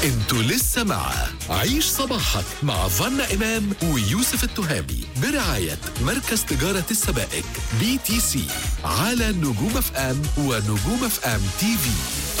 انتوا لسه مع عيش صباحك مع فنا إمام ويوسف التهامي برعاية مركز تجارة السبائك بي تي سي على نجوم اف ام ونجوم اف ام تي في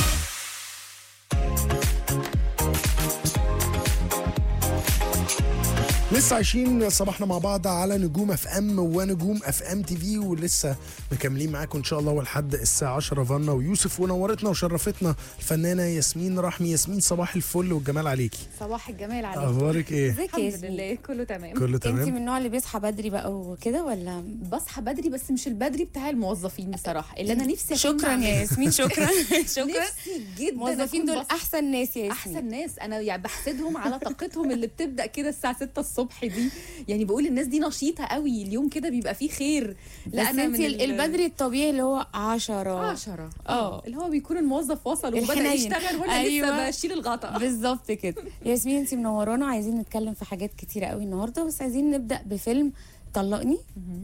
لسه عايشين صباحنا مع بعض على نجوم اف ام ونجوم اف ام تي في ولسه مكملين معاكم ان شاء الله ولحد الساعه 10 فانا ويوسف ونورتنا وشرفتنا الفنانه ياسمين رحمي ياسمين صباح الفل والجمال عليكي صباح الجمال عليك اخبارك ايه ازيك يا الحمد ياسمين لله كله تمام كله انت من تمام النوع اللي بيصحى بدري بقى وكده ولا بصحى بدري بس مش البدري بتاع الموظفين بصراحه اللي انا نفسي أكون شكرا بعمله. يا ياسمين شكرا شكرا نفسي جدا الموظفين أكون دول بصحى. احسن ناس يا ياسمين احسن ناس انا يعني بحسدهم على طاقتهم اللي بتبدا كده الساعه 6 الصبح دي يعني بقول الناس دي نشيطه قوي اليوم كده بيبقى فيه خير لا انا انت ال- البدري الطبيعي اللي هو 10 عشرة اه. اللي هو بيكون الموظف وصل وبدا الحنين. يشتغل وانا أيوة. لسه بشيل الغطا بالظبط كده ياسمين انت منورانا عايزين نتكلم في حاجات كتيره قوي النهارده بس عايزين نبدا بفيلم طلقني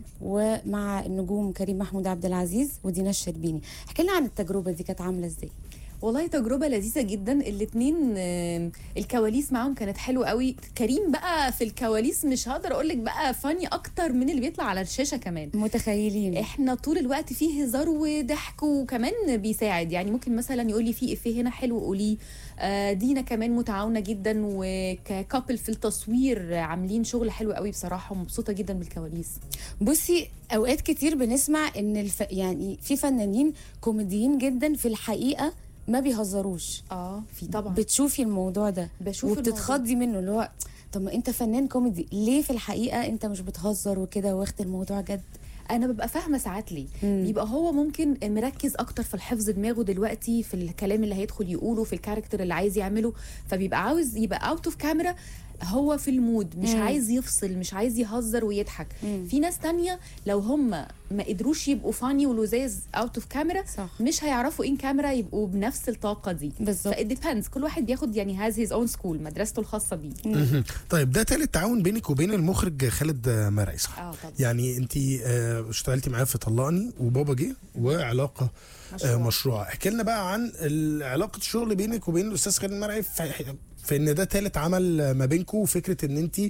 ومع النجوم كريم محمود عبد العزيز ودينا الشربيني احكي لنا عن التجربه دي كانت عامله ازاي والله تجربة لذيذة جدا الاتنين آم، الكواليس معاهم كانت حلوة قوي كريم بقى في الكواليس مش هقدر اقولك بقى فاني اكتر من اللي بيطلع على الشاشة كمان متخيلين احنا طول الوقت فيه هزار وضحك وكمان بيساعد يعني ممكن مثلا يقول لي في افيه هنا حلو قوليه آه، دينا كمان متعاونه جدا وككابل في التصوير عاملين شغل حلو قوي بصراحه ومبسوطه جدا بالكواليس بصي اوقات كتير بنسمع ان الف... يعني في فنانين كوميديين جدا في الحقيقه ما بيهزروش اه في طبعا بتشوفي الموضوع ده بشوف وبتتخضي منه اللي هو طب ما انت فنان كوميدي ليه في الحقيقه انت مش بتهزر وكده واخد الموضوع جد انا ببقى فاهمه ساعات ليه مم. بيبقى هو ممكن مركز اكتر في الحفظ دماغه دلوقتي في الكلام اللي هيدخل يقوله في الكاركتر اللي عايز يعمله فبيبقى عاوز يبقى اوت اوف كاميرا هو في المود مش مم. عايز يفصل مش عايز يهزر ويضحك مم. في ناس تانية لو هم ما قدروش يبقوا فاني ولزاز اوت اوف كاميرا صح مش هيعرفوا ان كاميرا يبقوا بنفس الطاقه دي بالظبط فit depends كل واحد بياخد يعني هاز هيز اون سكول مدرسته الخاصه بيه مهم. طيب ده تالت تعاون بينك وبين المخرج خالد مرعي صح اه طبعا يعني انت اشتغلتي معاه في طلقني وبابا جه وعلاقه آه، مشروع احكي لنا بقى عن ال- علاقه الشغل بينك وبين الاستاذ خالد مرعي في, في ان ده تالت عمل ما بينكم وفكره ان انت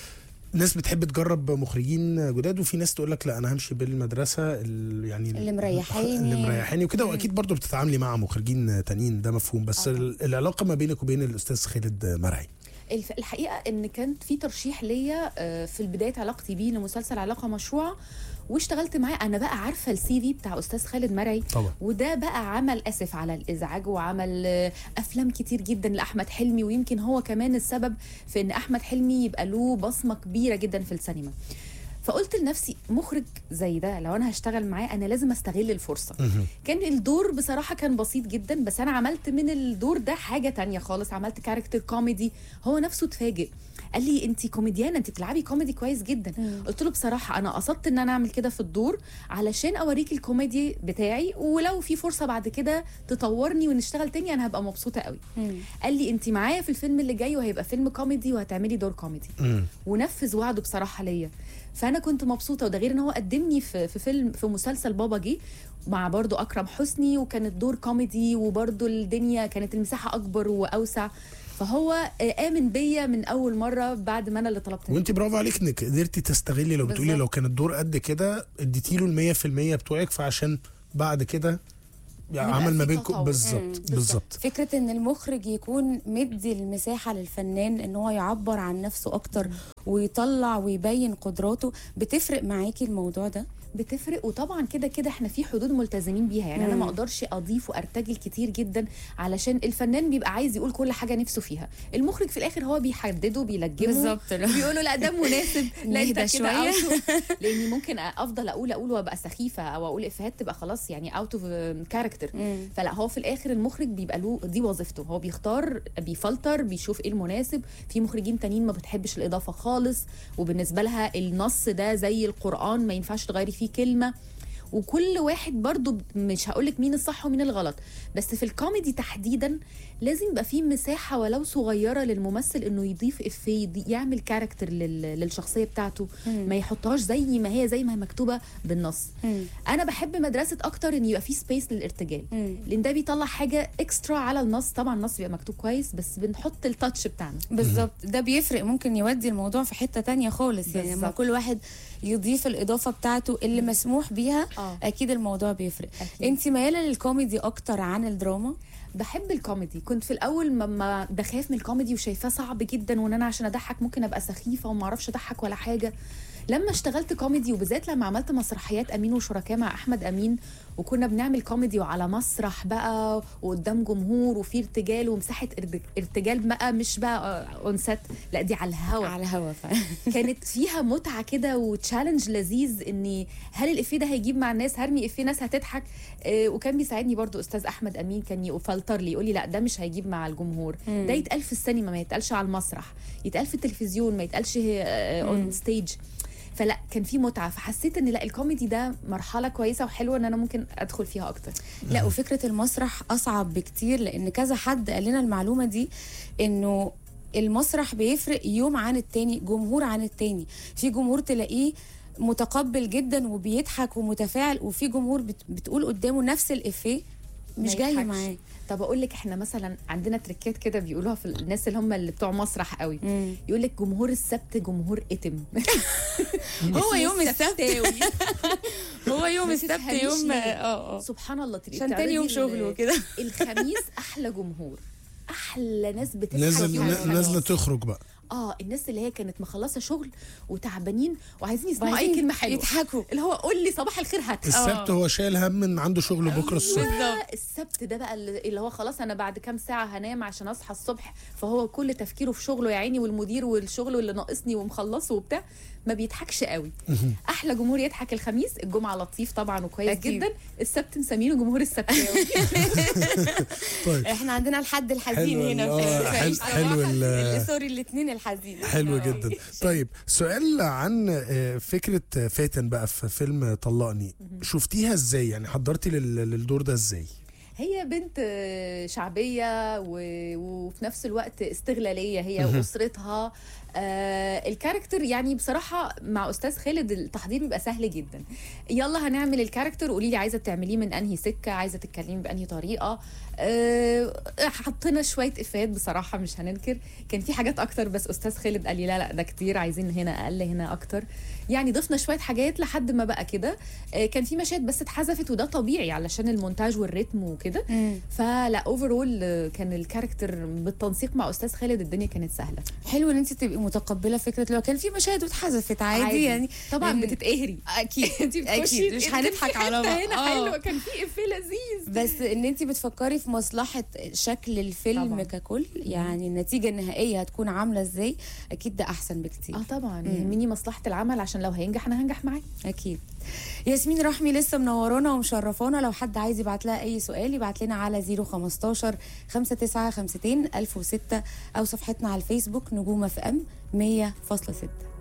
ناس بتحب تجرب مخرجين جداد وفي ناس تقول لك لا انا همشي بالمدرسه ال- يعني اللي مريحاني. اللي مريحاني وكده واكيد برضو بتتعاملي مع مخرجين تانيين ده مفهوم بس آه. ال- العلاقه ما بينك وبين الاستاذ خالد مرعي الف- الحقيقه ان كانت في ترشيح ليا آه، في بدايه علاقتي بيه لمسلسل علاقه مشروعه واشتغلت معاه انا بقى عارفه السي في بتاع استاذ خالد مرعي طبعا وده بقى عمل اسف على الازعاج وعمل آه، افلام كتير جدا لاحمد حلمي ويمكن هو كمان السبب في ان احمد حلمي يبقى له بصمه كبيره جدا في السينما فقلت لنفسي مخرج زي ده لو انا هشتغل معاه انا لازم استغل الفرصه مهم. كان الدور بصراحة كان بسيط جدا بس أنا عملت من الدور ده حاجة تانية خالص عملت كاركتر كوميدي هو نفسه اتفاجئ قال لي انت كوميديانه انت بتلعبي كوميدي كويس جدا مم. قلت له بصراحه انا قصدت ان انا اعمل كده في الدور علشان اوريك الكوميدي بتاعي ولو في فرصه بعد كده تطورني ونشتغل تاني انا هبقى مبسوطه قوي مم. قال لي انت معايا في الفيلم اللي جاي وهيبقى فيلم كوميدي وهتعملي دور كوميدي مم. ونفذ وعده بصراحه ليا فانا كنت مبسوطه وده غير ان هو قدمني في في فيلم في مسلسل بابا جه مع برضو اكرم حسني وكانت دور كوميدي وبرضو الدنيا كانت المساحه اكبر واوسع فهو آه، امن بيا من اول مره بعد ما انا اللي طلبت منه. وانت برافو عليك انك قدرتي تستغلي لو بتقولي بالظبط. لو كان الدور قد كده اديتي له ال 100% بتوعك فعشان بعد كده يعني يبقى عمل ما في بينكم تطور. مم، بالظبط بالظبط. بالظبط فكره ان المخرج يكون مدي المساحه للفنان ان هو يعبر عن نفسه اكتر ويطلع ويبين قدراته بتفرق معاكي الموضوع ده بتفرق وطبعا كده كده احنا في حدود ملتزمين بيها يعني انا مم. ما اقدرش اضيف وارتجل كتير جدا علشان الفنان بيبقى عايز يقول كل حاجه نفسه فيها المخرج في الاخر هو بيحدده بيلجمه بيقولوا لا ده مناسب لا انت نهدى كده شوية. out. لاني ممكن افضل اقول اقول وابقى سخيفه او اقول افيهات تبقى خلاص يعني اوت اوف كاركتر مم. فلا هو في الاخر المخرج بيبقى له دي وظيفته هو بيختار بيفلتر بيشوف ايه المناسب في مخرجين تانيين ما بتحبش الاضافه خالص وبالنسبه لها النص ده زي القران ما ينفعش تغيري فيه كلمه وكل واحد برضو ب- مش هقولك مين الصح ومين الغلط بس في الكوميدي تحديدا لازم يبقى فيه مساحه ولو صغيره للممثل انه يضيف افيه يضي- يعمل كاركتر لل... للشخصيه بتاعته ما يحطهاش زي ما هي زي ما هي مكتوبه بالنص مم. انا بحب مدرسه اكتر ان يبقى فيه سبيس للارتجال مم. لان ده بيطلع حاجه اكسترا على النص طبعا النص بيبقى مكتوب كويس بس بنحط التاتش بتاعنا بالظبط ده بيفرق ممكن يودي الموضوع في حته تانية خالص يعني لما بالظبط. كل واحد يضيف الاضافه بتاعته اللي مسموح بيها آه. اكيد الموضوع بيفرق أكيد. انت مياله للكوميدي اكتر عن الدراما بحب الكوميدي كنت في الاول ما بخاف من الكوميدي وشايفاه صعب جدا وان انا عشان اضحك ممكن ابقى سخيفه وما اعرفش اضحك ولا حاجه لما اشتغلت كوميدي وبالذات لما عملت مسرحيات امين وشركاء مع احمد امين وكنا بنعمل كوميدي وعلى مسرح بقى وقدام جمهور وفي ارتجال ومساحه ارد- ارتجال بقى مش بقى اون سيت لا دي على الهوا على الهوا ف... كانت فيها متعه كده وتشالنج لذيذ اني هل الافيه ده هيجيب مع الناس هرمي افيه ناس هتضحك آه، وكان بيساعدني برضو استاذ احمد امين كان يفلتر لي يقول لي لا ده مش هيجيب مع الجمهور ده يتقال في السينما ما يتقالش على المسرح يتقال في التلفزيون ما يتقالش اون ستيج فلا كان في متعه فحسيت ان لا الكوميدي ده مرحله كويسه وحلوه ان انا ممكن ادخل فيها اكتر لا وفكره المسرح اصعب بكتير لان كذا حد قال لنا المعلومه دي انه المسرح بيفرق يوم عن التاني جمهور عن التاني في جمهور تلاقيه متقبل جدا وبيضحك ومتفاعل وفي جمهور بت- بتقول قدامه نفس الافيه مش ما جاي يضحكش. معاه طب اقول لك احنا مثلا عندنا تريكات كده بيقولوها في الناس اللي هم اللي بتوع مسرح قوي مم. يقول لك جمهور السبت جمهور اتم هو يوم السبت هو يوم ما السبت تفهميش يوم ليه. اه اه سبحان الله تريد عشان تاني يوم شغل وكده الخميس احلى جمهور احلى ناس بتضحك نازل يوم نا- الخميس. نازله تخرج بقى اه الناس اللي هي كانت مخلصه شغل وتعبانين وعايزين يسمعوا اي وعايزين كلمه حلوه يضحكوا اللي هو قول لي صباح الخير هات السبت هو شايل هم ان عنده شغل بكره الصبح بالظبط السبت ده بقى اللي اللي هو خلاص انا بعد كام ساعه هنام عشان اصحى الصبح فهو كل تفكيره في شغله يا عيني والمدير والشغل واللي ناقصني ومخلصه وبتاع ما بيضحكش قوي احلى جمهور يضحك الخميس الجمعه لطيف طبعا وكويس أكيد. جدا السبت مسمينه جمهور السبتاوي طيب احنا عندنا الحد الحزين حلو هنا ال- في- آه، في حلو- عيش حلو صباحك. ال- ال- سوري الاثنين الحزين حلو آه. جدا طيب سؤال عن آه، فكره فاتن بقى في فيلم طلقني شفتيها ازاي يعني حضرتي لل- للدور ده ازاي هي بنت آه، شعبيه و- وفي نفس الوقت استغلاليه هي واسرتها آه الكاركتر يعني بصراحه مع استاذ خالد التحضير بيبقى سهل جدا يلا هنعمل الكاركتر قولي لي عايزه تعمليه من انهي سكه عايزه تتكلمي بانهي طريقه آه حطينا شويه افيهات بصراحه مش هننكر كان في حاجات اكتر بس استاذ خالد قال لي لا لا ده كتير عايزين هنا اقل هنا اكتر يعني ضفنا شويه حاجات لحد ما بقى كده آه كان في مشاهد بس اتحذفت وده طبيعي علشان المونتاج والريتم وكده مم. فلا اوفرول كان الكاركتر بالتنسيق مع استاذ خالد الدنيا كانت سهله حلو ان انت تبقي متقبله فكره لو كان في مشاهد واتحذفت عادي, عادي يعني طبعا لأن- بتتقهري اكيد انت اكيد مش هنضحك على بعض هنا آه. حلوه كان في افيه لذيذ بس ان انت بتفكري في مصلحه شكل الفيلم طبعاً. ككل يعني النتيجه النهائيه هتكون عامله ازاي اكيد ده احسن بكتير اه طبعا يهمني مصلحه العمل عشان لو هينجح انا هنجح معاه اكيد ياسمين رحمي لسه منورانا ومشرفانا لو حد عايز يبعت لها اي سؤال يبعت لنا على 015 5952 1006 او صفحتنا على الفيسبوك نجوم اف ام 100.6